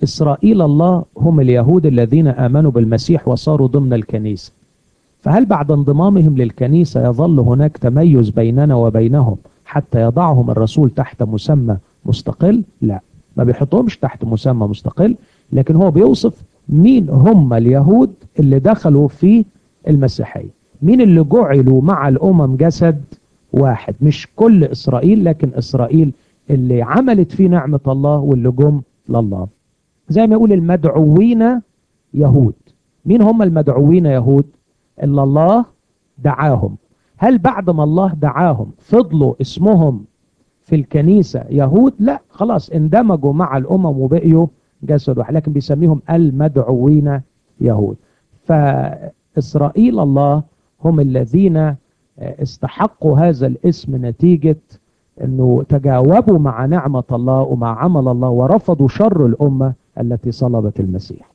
إسرائيل الله هم اليهود الذين آمنوا بالمسيح وصاروا ضمن الكنيسة فهل بعد انضمامهم للكنيسة يظل هناك تميز بيننا وبينهم حتى يضعهم الرسول تحت مسمى مستقل لا ما بيحطهمش تحت مسمى مستقل لكن هو بيوصف مين هم اليهود اللي دخلوا في المسيحية مين اللي جعلوا مع الأمم جسد واحد مش كل إسرائيل لكن إسرائيل اللي عملت فيه نعمة الله واللي جم لله زي ما يقول المدعوين يهود مين هم المدعوين يهود إلا الله دعاهم هل بعد ما الله دعاهم فضلوا اسمهم في الكنيسة يهود لا خلاص اندمجوا مع الأمم وبقيوا جسد واحد لكن بيسميهم المدعوين يهود فإسرائيل الله هم الذين استحقوا هذا الاسم نتيجة انه تجاوبوا مع نعمة الله ومع عمل الله ورفضوا شر الأمة التي صلبت المسيح